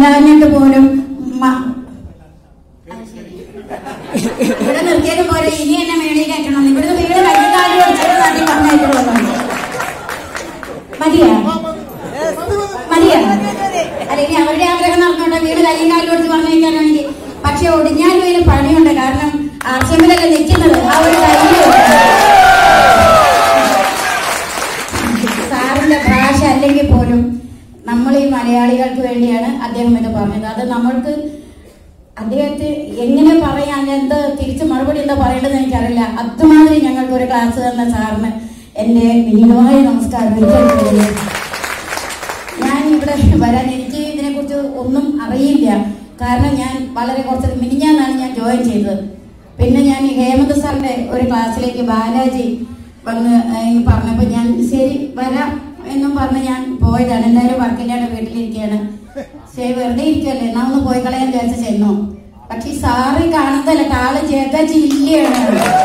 അല്ലാഞ്ഞിട്ട് പോലും മ- ഇവിടെ നിർത്തിയാലും പോരെ ഇനി എന്നെ മേളിൽ കയറ്റണം ഇവിടുന്ന് വീട് കൈകാലി വെച്ചിട്ട് നാട്ടിൽ പറഞ്ഞിട്ടുള്ളൂ മതിയാ മതിയാ അല്ലെങ്കിൽ അവരുടെ ആഗ്രഹം നടന്നോട്ടെ വീട് കൈയും കാലും കൊടുത്ത് പറഞ്ഞേക്കാനാണെങ്കിൽ പക്ഷെ ഒടിഞ്ഞാലും ഇതിന് പണിയുണ്ട് കാരണം ആർച്ചമ്പിലല്ലേ നിൽക്കുന്നത് ആ ഒരു ധൈര്യം സാറിന്റെ ഭാഷ അല്ലെങ്കിൽ പോലും നമ്മൾ ഈ മലയാളികൾക്ക് വേണ്ടിയാണ് അദ്ദേഹം ഇത് പറഞ്ഞത് അത് നമ്മൾക്ക് അദ്ദേഹത്തെ എങ്ങനെ പറയാൻ എന്ത് തിരിച്ച് മറുപടി എന്താ പറയേണ്ടത് എനിക്കറിയില്ല അതുമാതിരി ഞങ്ങൾക്ക് ഒരു ക്ലാസ് തന്ന സാറിന് എന്റെ വിനീതമായ നമസ്കാരം ഒരിക്കൽ കൂടി. ഞാൻ ഇവിടെ വരാൻ എനിക്ക് ഇതിനെക്കുറിച്ച് ഒന്നും അറിയില്ല കാരണം ഞാൻ വളരെ കുറച്ച് മിനിഞ്ഞാന്നാണ് ഞാൻ ജോയിൻ ചെയ്തത് പിന്നെ ഞാൻ ഈ ഹേമന്ത് സാറിന്റെ ഒരു ക്ലാസ്സിലേക്ക് ബാലാജി വന്ന് ഏഹ് പറഞ്ഞപ്പോൾ ഞാൻ ശരി വരാം എന്നും പറഞ്ഞ് ഞാൻ പോയതാണ് എന്തായാലും വർക്കില്ലാണ്ട് വീട്ടിലിരിക്കുകയാണ് ശരി വെറുതെ ഇരിക്കുമല്ലേ എന്നാ ഒന്ന് പോയി കളയാൻ വിചാരിച്ച് ചെന്നു പക്ഷെ ഈ സാറ് കാണുന്നതല്ല ആള് ജഗജില്ലയാണ്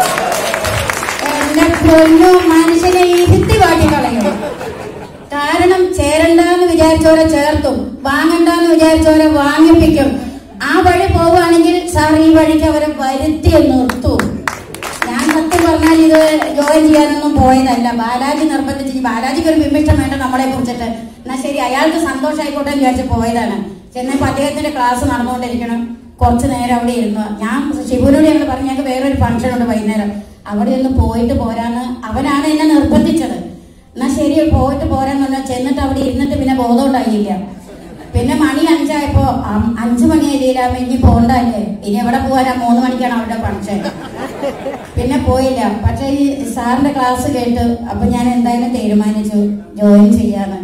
എന്റെ പൊന്നു മനുഷ്യനെ ഇരുത്തി വാട്ടി കളയും കാരണം ചേരണ്ടെന്ന് വിചാരിച്ചവരെ ചേർത്തും വാങ്ങണ്ടെന്ന് വിചാരിച്ചവരെ വാങ്ങിപ്പിക്കും ആ വഴി പോവുകയാണെങ്കിൽ സാർ ഈ വഴിക്ക് അവരെ വരുത്തി നിർത്തും ഞാൻ സത്യം പറഞ്ഞാൽ ഇത് ജോയിൻ ചെയ്യാനൊന്നും പോയതല്ല ബാലാജി നിർബന്ധിച്ച് ബാലാജിക്ക് ഒരു വിമിഷ്ടം വേണ്ട നമ്മളെ കുറിച്ചിട്ട് എന്നാ ശരി അയാൾക്ക് സന്തോഷമായിക്കോട്ടെ എന്ന് വിചാരിച്ച് പോയതാണ് ചെന്നപ്പോ അദ്ദേഹത്തിന്റെ ക്ലാസ് നടന്നുകൊണ്ടിരിക്കണം കുറച്ചു നേരം അവിടെ ഇരുന്നു ഞാൻ ശിവനോട് ഞങ്ങൾ പറഞ്ഞു ഞങ്ങൾക്ക് വേറൊരു ഫംഗ്ഷൻ ഉണ്ട് വൈകുന്നേരം അവിടെ ഒന്ന് പോയിട്ട് പോരാന്ന് അവനാണ് എന്നെ നിർബന്ധിച്ചത് എന്നാ ശരി പോയിട്ട് പോരാന്ന് പറഞ്ഞാൽ ചെന്നിട്ട് അവിടെ ഇരുന്നിട്ട് പിന്നെ ബോധം ഉണ്ടായില്ല പിന്നെ മണി അഞ്ചായപ്പോ അം- അഞ്ചു മണി ആയില്ല ഇനി പോണ്ടല്ലേ ഇനി എവിടെ പോകാനാ മൂന്ന് മണിക്കാണ് അവരുടെ ഫംഗ്ഷൻ പിന്നെ പോയില്ല പക്ഷെ ഈ സാറിന്റെ ക്ലാസ് കേട്ട് അപ്പൊ ഞാൻ എന്തായാലും തീരുമാനിച്ചു ജോയിൻ ചെയ്യാന്ന്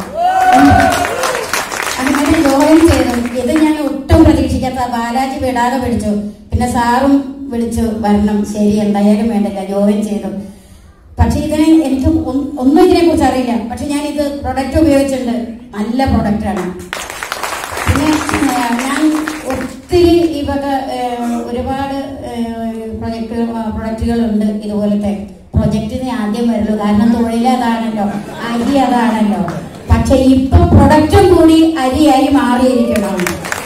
അങ്ങനെ ജോയിൻ ചെയ്തു ഇത് ഞാൻ ഒട്ടും പ്രതീക്ഷിക്കാത്ത ബാലാജി വിടാതെ പിടിച്ചു പിന്നെ സാറും വിളിച്ചു വരണം ശരി എന്തായാലും വേണ്ടില്ല ജോയിൻ ചെയ്തു പക്ഷെ ഇതിനെ എനിക്ക് ഒ- ഒന്നും ഇതിനെ കുറിച്ച് അറിയില്ല പക്ഷെ ഞാൻ ഇത് പ്രൊഡക്റ്റ് ഉപയോഗിച്ചിട്ടുണ്ട് നല്ല പ്രൊഡക്റ്റ് ആണ് പിന്നെ ആ, ഞാൻ ഒത്തിരി ഈ വക ഏ, ഒരുപാട് പ്രൊജക്ടുകൾ പ്രൊഡക്റ്റുകളുണ്ട് ഇതുപോലത്തെ പ്രൊജക്റ്റിന് ആദ്യം വരുള്ളൂ കാരണം തൊഴിൽ അതാണല്ലോ അരി അതാണല്ലോ പക്ഷെ ഇപ്പൊ പ്രൊഡക്റ്റും കൂടി അരിയായി മാറിയിരിക്കണം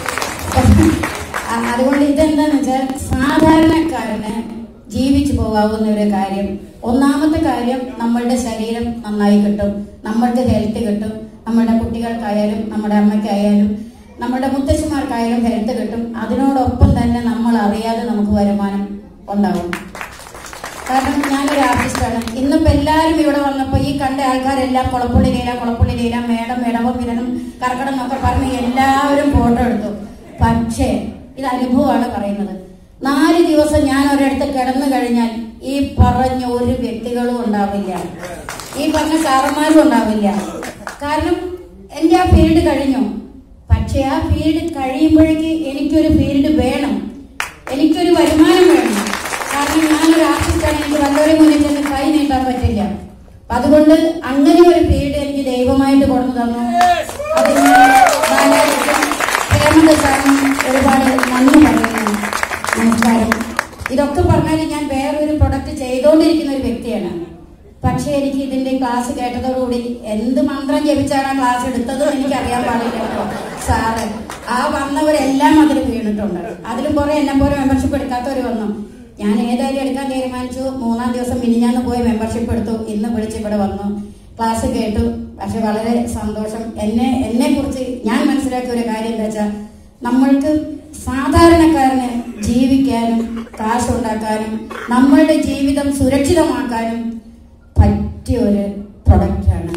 അ- അതുകൊണ്ട് ഇതെന്താന്ന് വെച്ചാൽ സാധാരണക്കാരന് ജീവിച്ചു പോകാവുന്ന ഒരു കാര്യം ഒന്നാമത്തെ കാര്യം നമ്മളുടെ ശരീരം നന്നായി കിട്ടും നമ്മൾക്ക് ഹെൽത്ത് കിട്ടും നമ്മുടെ കുട്ടികൾക്കായാലും നമ്മുടെ അമ്മയ്ക്കായാലും നമ്മുടെ മുത്തശ്ശിമാർക്കായാലും ഹെൽത്ത് കിട്ടും അതിനോടൊപ്പം തന്നെ നമ്മൾ അറിയാതെ നമുക്ക് വരുമാനം ഉണ്ടാവും കാരണം ഞാനൊരു ആർട്ടിസ്റ്റാണ് ഇന്നിപ്പോ എല്ലാവരും ഇവിടെ വന്നപ്പോ ഈ കണ്ട ആൾക്കാരെല്ലാം കുളപ്പുള്ളി ലീല കുളപ്പുള്ളി ലീല മേടം മേടവും വിരനും കർക്കടം എന്നൊക്കെ പറഞ്ഞ് എല്ലാവരും ഫോട്ടോ എടുത്തു പക്ഷേ ഇത് അനുഭവമാണ് പറയുന്നത് നാല് ദിവസം ഞാൻ ഒരിടത്ത് കിടന്നു കഴിഞ്ഞാൽ ഈ പറഞ്ഞ ഒരു വ്യക്തികളും ഉണ്ടാവില്ല ഈ പറഞ്ഞ സാറന്മാരും ഉണ്ടാവില്ല കാരണം എന്റെ ആ ഫീൽഡ് കഴിഞ്ഞു പക്ഷെ ആ ഫീൽഡ് കഴിയുമ്പോഴേക്ക് എനിക്കൊരു ഫീൽഡ് വേണം എനിക്കൊരു വരുമാനം വേണം കാരണം ഞാനൊരു ആർട്ടിസ്റ്റാണ് എനിക്ക് വല്ലവരും മുന്നിൽ ചെന്ന് കൈ നീട്ടാൻ പറ്റില്ല അപ്പൊ അതുകൊണ്ട് അങ്ങനെ ഒരു ഫീൽഡ് എനിക്ക് ദൈവമായിട്ട് കൊണ്ടു തന്നു അതിന് ബാലാജിക്കും ഹേമന്ത് സാറിനും ഒരുപാട് നന്ദി പറയുന്നു നമസ്കാരം ഇതൊക്കെ പറഞ്ഞാൽ ഞാൻ വേറൊരു പ്രൊഡക്റ്റ് ചെയ്തുകൊണ്ടിരിക്കുന്ന ഒരു വ്യക്തിയാണ് പക്ഷെ എനിക്ക് ഇതിന്റെ ക്ലാസ് കേട്ടതോടുകൂടി എന്ത് മന്ത്രം ജപിച്ചാണ് ആ ക്ലാസ് എടുത്തത് എനിക്ക് അറിയാൻ പാടില്ല കേട്ടോ സാറ് ആ വന്നവരെല്ലാം അതിൽ വീണിട്ടുണ്ട് അതിലും കുറെ എന്നെ പോലെ മെമ്പർഷിപ്പ് എടുക്കാത്തവർ വന്നു ഞാൻ ഏതായാലും എടുക്കാൻ തീരുമാനിച്ചു മൂന്നാം ദിവസം മിനിഞ്ഞാന്ന് പോയി മെമ്പർഷിപ്പ് എടുത്തു ഇന്ന് വിളിച്ച് ഇവിടെ വന്നു ക്ലാസ് കേട്ടു പക്ഷെ വളരെ സന്തോഷം എന്നെ എന്നെ കുറിച്ച് ഞാൻ മനസ്സിലാക്കിയ ഒരു കാര്യം എന്താ വെച്ചാൽ നമ്മൾക്ക് സാധാരണക്കാരന് ജീവിക്കാനും കാശുണ്ടാക്കാനും നമ്മളുടെ ജീവിതം സുരക്ഷിതമാക്കാനും പറ്റിയ ഒരു പ്രൊഡക്റ്റാണ്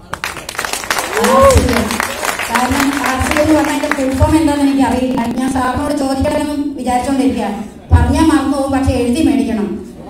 കാരണം ആർസിഎം എന്ന് പറഞ്ഞതിന്റെ ഫുൾ ഫോം എന്താണെന്ന് എനിക്ക് അറിയില്ല ഞാൻ സാറിനോട് ചോദിക്കണമെന്നും വിചാരിച്ചോണ്ടിരിക്കുക പറഞ്ഞാൽ മറന്നു പോകും പക്ഷെ എഴുതി മേടിക്കണം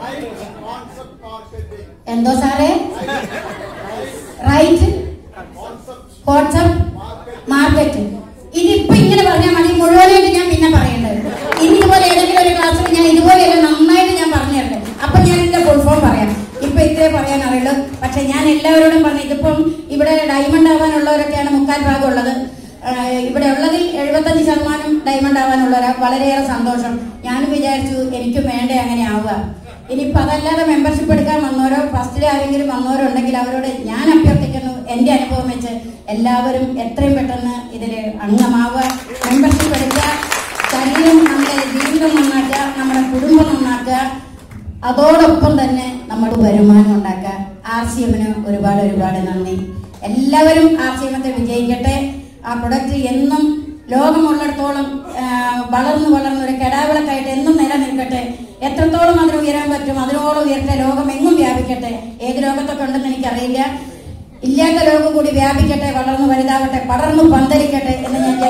എന്തോ സാറേ റൈറ്റ് കോൺസെപ്റ്റ് മാർക്കറ്റ് ഇതിപ്പോ ഇങ്ങനെ പറഞ്ഞാൽ മതി മുഴുവനായിട്ട് ഞാൻ പിന്നെ പറയേണ്ടത് ഇനി ഇതുപോലെ ഏതെങ്കിലും ഒരു ക്ലാസ്സിൽ ഞാൻ ഇതുപോലെയല്ല നന്നായിട്ട് ഞാൻ പറഞ്ഞു തരട്ടെ അപ്പൊ ഞാൻ എന്റെ ഫുൾ ഫോം പറയാം ഇപ്പൊ ഇത്രേ പറയാൻ അറിയുള്ളൂ പക്ഷെ ഞാൻ എല്ലാവരോടും പറഞ്ഞു ഇതിപ്പം ഇവിടെ ഡയമണ്ട് ആവാനുള്ളവരൊക്കെയാണ് മുക്കാൽ ഭാഗം ഉള്ളത് ആഹ് ഇവിടെ ഉള്ളതിൽ എഴുപത്തഞ്ച് ശതമാനം ഡയമണ്ട് ആവാനുള്ളവരാ വളരെയേറെ സന്തോഷം ഞാനും വിചാരിച്ചു എനിക്കും വേണ്ടേ അങ്ങനെ ആവുക ഇനിയിപ്പോൾ അതല്ലാതെ മെമ്പർഷിപ്പ് എടുക്കാൻ വന്നവരോ ഫസ്റ്റിൽ ആരെങ്കിലും വന്നവരോ ഉണ്ടെങ്കിൽ അവരോട് ഞാൻ അഭ്യർത്ഥിക്കുന്നു എൻ്റെ അനുഭവം വെച്ച് എല്ലാവരും എത്രയും പെട്ടെന്ന് ഇതിൽ അംഗമാവുക മെമ്പർഷിപ്പ് എടുക്കുക ശരീരം നമ്മുടെ ജീവിതം നന്നാക്കുക നമ്മുടെ കുടുംബം നന്നാക്കുക അതോടൊപ്പം തന്നെ നമ്മൾ വരുമാനം ഉണ്ടാക്കുക ആർ സി എമ്മിന് ഒരുപാട് ഒരുപാട് നന്ദി എല്ലാവരും ആർ സി എമ്മത്തെ വിജയിക്കട്ടെ ആ പ്രൊഡക്റ്റ് എന്നും ലോകമുള്ളിടത്തോളം ആ, വളർന്നു വളർന്ന് ഒരു കെടാവിളക്കായിട്ട് എന്നും നിലനിൽക്കട്ടെ എത്രത്തോളം അതിന് ഉയരാൻ പറ്റും അതിനോളം ഉയരട്ടെ ലോകം എങ്ങും വ്യാപിക്കട്ടെ ഏത് ലോകത്തൊക്കെ ഉണ്ടെന്ന് എനിക്കറിയില്ല ഇല്ലാത്ത ലോകം കൂടി വ്യാപിക്കട്ടെ വളർന്നു വലുതാവട്ടെ പടർന്നു പന്തലിക്കട്ടെ എന്ന് ഞാൻ